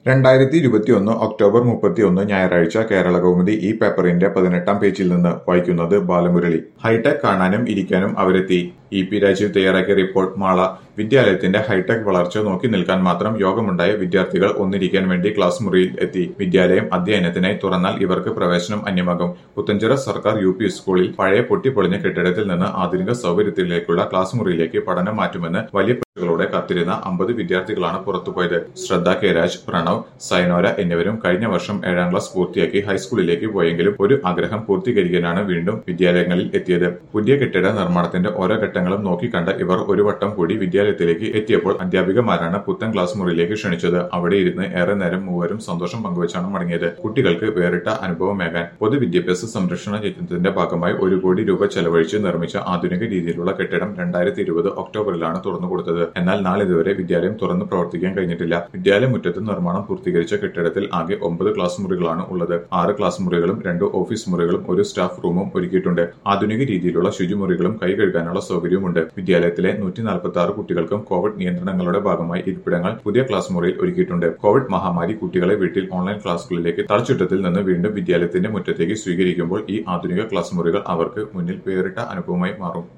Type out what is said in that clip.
രണ്ടായിരത്തി ഇരുപത്തിയൊന്ന് ഒക്ടോബർ മുപ്പത്തിയൊന്ന് ഞായറാഴ്ച കേരള കൗമുദി ഈ പേപ്പറിന്റെ പതിനെട്ടാം പേജിൽ നിന്ന് വായിക്കുന്നത് ബാലമുരളി ഹൈടെക് കാണാനും ഇരിക്കാനും അവരെത്തി ഇ പി രാജീവ് തയ്യാറാക്കിയ റിപ്പോർട്ട് മാള വിദ്യാലയത്തിന്റെ ഹൈടെക് വളർച്ച നോക്കി നിൽക്കാൻ മാത്രം യോഗമുണ്ടായ വിദ്യാർത്ഥികൾ ഒന്നിരിക്കാൻ വേണ്ടി ക്ലാസ് മുറിയിൽ എത്തി വിദ്യാലയം അധ്യയനത്തിനായി തുറന്നാൽ ഇവർക്ക് പ്രവേശനം അന്യമാകും പുത്തഞ്ചിറ സർക്കാർ യു പി സ്കൂളിൽ പഴയ പൊട്ടിപ്പൊളിഞ്ഞ കെട്ടിടത്തിൽ നിന്ന് ആധുനിക സൗകര്യത്തിലേക്കുള്ള ക്ലാസ് മുറിയിലേക്ക് പഠനം മാറ്റുമെന്ന് വലിയ പ്രതീക്ഷകളോടെ കാത്തിരുന്ന അമ്പത് വിദ്യാർത്ഥികളാണ് പുറത്തുപോയത് ശ്രദ്ധ കെ രാജ് പ്രണവ് സൈനോര എന്നിവരും കഴിഞ്ഞ വർഷം ഏഴാം ക്ലാസ് പൂർത്തിയാക്കി ഹൈസ്കൂളിലേക്ക് പോയെങ്കിലും ഒരു ആഗ്രഹം പൂർത്തീകരിക്കാനാണ് വീണ്ടും വിദ്യാലയങ്ങളിൽ എത്തിയത് പുതിയ കെട്ടിട നിർമ്മാണത്തിന്റെ ഓരോ ഘട്ടങ്ങളും നോക്കിക്കണ്ട ഇവർ ഒരു വട്ടം കൂടി വിദ്യാലയത്തിലേക്ക് എത്തിയപ്പോൾ അധ്യാപികമാരാണ് പുത്തൻ ക്ലാസ് മുറിയിലേക്ക് ക്ഷണിച്ചത് അവിടെ ഇരുന്ന് ഏറെ നേരം മൂവരും സന്തോഷം പങ്കുവച്ചാണ് മടങ്ങിയത് കുട്ടികൾക്ക് വേറിട്ട അനുഭവമേകാൻ പൊതുവിദ്യാഭ്യാസ സംരക്ഷണ യജ്ഞത്തിന്റെ ഭാഗമായി ഒരു കോടി രൂപ ചെലവഴിച്ച് നിർമ്മിച്ച ആധുനിക രീതിയിലുള്ള കെട്ടിടം രണ്ടായിരത്തി ഇരുപത് ഒക്ടോബറിലാണ് തുറന്നുകൊടുത്തത് എന്നാൽ നാളിതുവരെ വിദ്യാലയം തുറന്നു പ്രവർത്തിക്കാൻ കഴിഞ്ഞിട്ടില്ല വിദ്യാലയ മുറ്റത്ത് നിർമ്മാണം പൂർത്തീകരിച്ച കെട്ടിടത്തിൽ ആകെ ഒമ്പത് ക്ലാസ് മുറികളാണ് ഉള്ളത് ആറ് ക്ലാസ് മുറികളും രണ്ട് ഓഫീസ് മുറികളും ഒരു സ്റ്റാഫ് റൂമും ഒരുക്കിയിട്ടുണ്ട് ആധുനിക രീതിയിലുള്ള ശുചിമുറികളും കൈ കഴുകാനുള്ള സൗകര്യവുമുണ്ട് വിദ്യാലയത്തിലെ നൂറ്റി നാൽപ്പത്തി ആറ് കുട്ടികൾക്കും കോവിഡ് നിയന്ത്രണങ്ങളുടെ ഭാഗമായി ഇരിപ്പിടങ്ങൾ പുതിയ ക്ലാസ് മുറിയിൽ ഒരുക്കിയിട്ടുണ്ട് കോവിഡ് മഹാമാരി കുട്ടികളെ വീട്ടിൽ ഓൺലൈൻ ക്ലാസുകളിലേക്ക് തളച്ചുട്ടത്തിൽ നിന്ന് വീണ്ടും വിദ്യാലയത്തിന്റെ മുറ്റത്തേക്ക് സ്വീകരിക്കുമ്പോൾ ഈ ആധുനിക ക്ലാസ് മുറികൾ അവർക്ക് മുന്നിൽ വേറിട്ട അനുഭവമായി മാറും